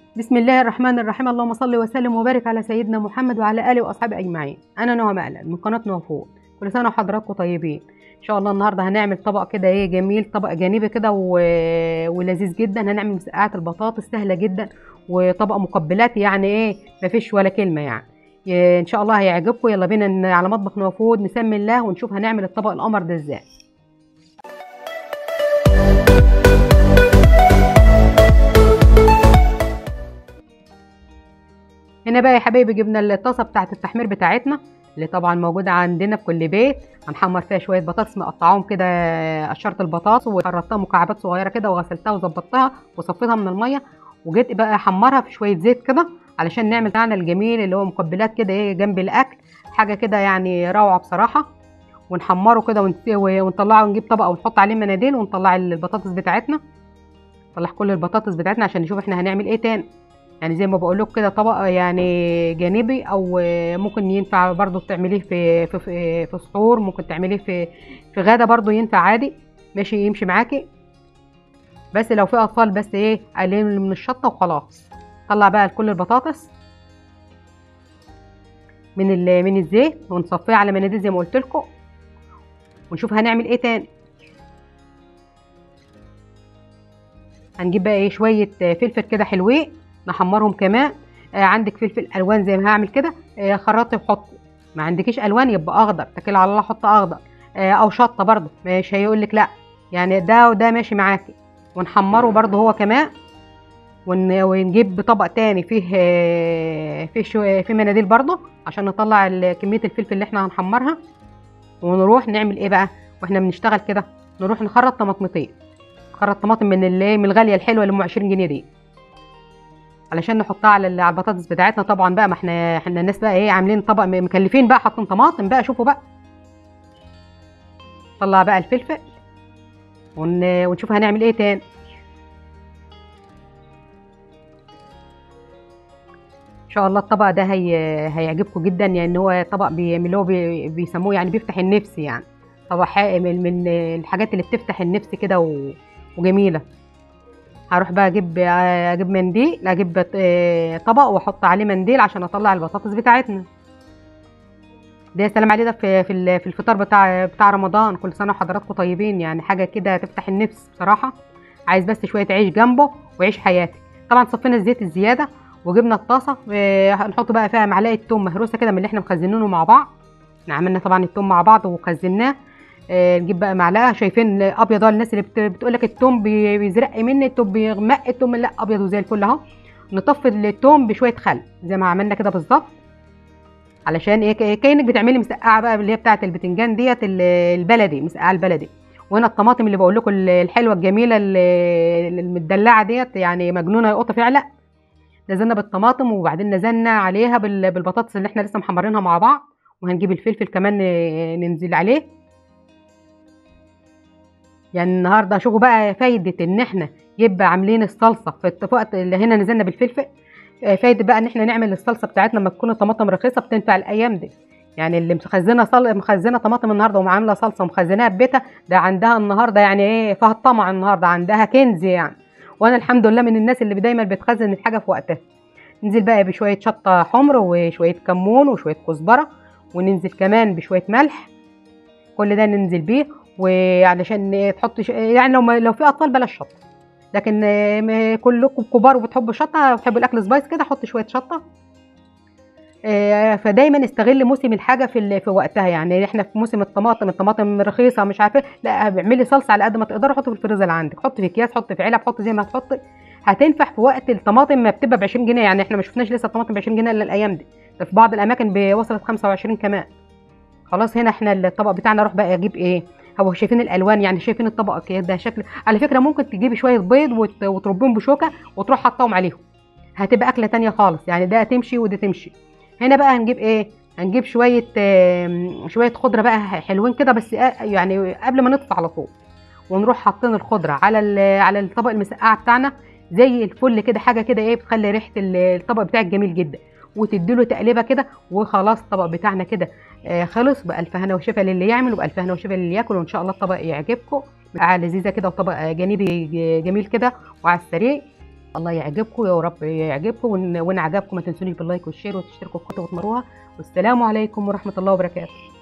بسم الله الرحمن الرحيم اللهم صل وسلم وبارك على سيدنا محمد وعلى اله واصحابه اجمعين انا نهى مقلد من قناه نهى فوق كل سنه وحضراتكم طيبين ان شاء الله النهارده هنعمل طبق كده ايه جميل طبق جانبي كده و... ولذيذ جدا هنعمل مسقعه البطاطس سهله جدا وطبق مقبلات يعني ايه مفيش ولا كلمه يعني إيه ان شاء الله هيعجبكم يلا بينا ن- على مطبخ نهى فود نسمي الله ونشوف هنعمل الطبق القمر ده ازاي هنا بقى يا حبايبي جبنا الطاسه بتاعه التحمير بتاعتنا اللي طبعا موجوده عندنا في كل بيت هنحمر فيها شويه بطاطس مقطعاهم كده قشرت البطاطس وقرطتها مكعبات صغيره كده وغسلتها وظبطتها وصفيتها من الميه وجيت بقى احمرها في شويه زيت كده علشان نعمل بتاعنا الجميل اللي هو مقبلات كده ايه جنب الاكل حاجه كده يعني روعه بصراحه ونحمره كده ونس- ونطلعه ونجيب طبق ونحط عليه مناديل ونطلع البطاطس بتاعتنا نطلع كل البطاطس بتاعتنا عشان نشوف احنا هنعمل ايه تاني يعني زي ما بقول لكم كده طبق يعني جانبي او ممكن ينفع برضو تعمليه في في في, في سحور ممكن تعمليه في في غدا برضو ينفع عادي ماشي يمشي معاكي بس لو في اطفال بس ايه قليل من الشطه وخلاص طلع بقى كل البطاطس من ال- من الزيت ونصفيها على مناديل زي ما قلت لكم ونشوف هنعمل ايه تاني هنجيب بقى ايه شويه فلفل كده حلوين نحمرهم كمان آه عندك فلفل الوان زي ما هعمل كده آه خرطي وحطي ما عندكيش الوان يبقى اخضر تكل على الله حط اخضر آه او شطه برضه مش هيقول لك لا يعني ده وده ماشي معاكي ونحمره برضه هو كمان ون- ونجيب طبق تاني فيه آه، فيه شو فيه مناديل برضه عشان نطلع ال- كميه الفلفل اللي احنا هنحمرها ونروح نعمل ايه بقى واحنا بنشتغل كده نروح نخرط طماطمتين نخرط طماطم من اللي من الغاليه الحلوه اللي ام 20 جنيه دي علشان نحطها على ال- على البطاطس بتاعتنا طبعا بقى ما احنا احنا الناس بقى ايه عاملين طبق م- مكلفين بقى حاطين طماطم بقى شوفوا بقى طلع بقى الفلفل ون... ونشوف هنعمل ايه تاني ان شاء الله الطبق ده هي... هيعجبكم جدا يعني هو طبق بيعملوه بي... بيسموه يعني بيفتح النفس يعني طبق حق- من من الحاجات اللي بتفتح النفس كده و... وجميله هروح بقى اجيب اجيب منديل اجيب آه، طبق واحط عليه منديل عشان اطلع البطاطس بتاعتنا ده يا سلام عليه ده في في ال- في الفطار بتاع بتاع رمضان كل سنه وحضراتكم طيبين يعني حاجه كده تفتح النفس بصراحه عايز بس شويه عيش جنبه وعيش حياتي طبعا صفينا الزيت الزياده وجبنا الطاسه آه، هنحط بقى فيها معلقه توم مهروسه كده من اللي احنا مخزنينه مع بعض احنا عملنا طبعا التوم مع بعض وخزناه آه، نجيب بقى معلقه شايفين ابيض أهو الناس اللي بت- بتقول لك التوم بي- بيزرق مني التوم بيغمق التوم لا ابيض وزي الفل اهو نطفي التوم بشويه خل زي ما عملنا كده بالظبط علشان ايه ك- كانك بتعملي مسقعه بقى اللي هي بتاعه البتنجان ديت ال- البلدي مسقعه البلدي وهنا الطماطم اللي بقول لكم الحلوه الجميله ال- المدلعه ديت يعني مجنونه يا قطه فعلا نزلنا بالطماطم وبعدين نزلنا عليها بال- بالبطاطس اللي احنا لسه محمرينها مع بعض وهنجيب الفلفل كمان ن- ننزل عليه يعني النهارده شوفوا بقى فايده ان احنا يبقى عاملين الصلصه في الت- في وقت اللي هنا نزلنا بالفلفل آه، فايده بقى ان احنا نعمل الصلصه بتاعتنا لما تكون الطماطم رخيصه بتنفع الايام دي يعني اللي مخزنه صل... مخزنه طماطم النهارده وعامله صلصه ومخزناها في بيتها ده عندها النهارده يعني ايه فيها الطمع النهارده عندها كنز يعني وانا الحمد لله من الناس اللي دايما بتخزن الحاجه في وقتها ننزل بقى بشويه شطه حمر وشويه كمون وشويه كزبره وننزل كمان بشويه ملح كل ده ننزل بيه وعلشان تحط ش... يعني لو ما... لو في اطفال بلاش شطه لكن آه، م- كلكم كبار وبتحبوا الشطه وبتحبوا الاكل سبايس كده حط شويه شطه آه، فدايما استغل موسم الحاجه في ال- في وقتها يعني احنا في موسم الطماطم الطماطم رخيصه مش عارفه لا اعملي صلصه على قد ما تقدري حطي في الفريزر عندك حطي في اكياس حطي في علب حطي زي ما هتحطي هتنفع في وقت الطماطم ما بتبقى ب 20 جنيه يعني احنا ما شفناش لسه الطماطم ب 20 جنيه الا الايام دي ده في بعض الاماكن ب- وصلت 25 كمان خلاص هنا احنا الطبق بتاعنا اروح بقى اجيب ايه هو شايفين الالوان يعني شايفين الطبق كده شكل على فكره ممكن تجيبي شويه بيض وت... وتربيهم بشوكه وتروح حطاهم عليهم هتبقى اكله تانية خالص يعني ده تمشي وده تمشي هنا بقى هنجيب ايه هنجيب شويه آم، شويه خضره بقى حلوين كده بس آه، يعني قبل ما نطفي على طول ونروح حاطين الخضره على ال- على الطبق المسقعه بتاعنا زي الفل كده حاجه كده ايه بتخلي ريحه ال- الطبق بتاعك جميل جدا وتديله تقليبه كده وخلاص الطبق بتاعنا كده آه خلص بألف هنا وشفا للي يعمل وبألف هنا وشفا للي ياكل وان شاء الله الطبق يعجبكم مسقعه لذيذه كده وطبق آه، جانبي ج- جميل كده وعلى السريع الله يعجبكم يا رب يعجبكم وان وإن عجبكم ما تنسونيش باللايك والشير وتشتركوا في القناه وتمروها والسلام عليكم ورحمه الله وبركاته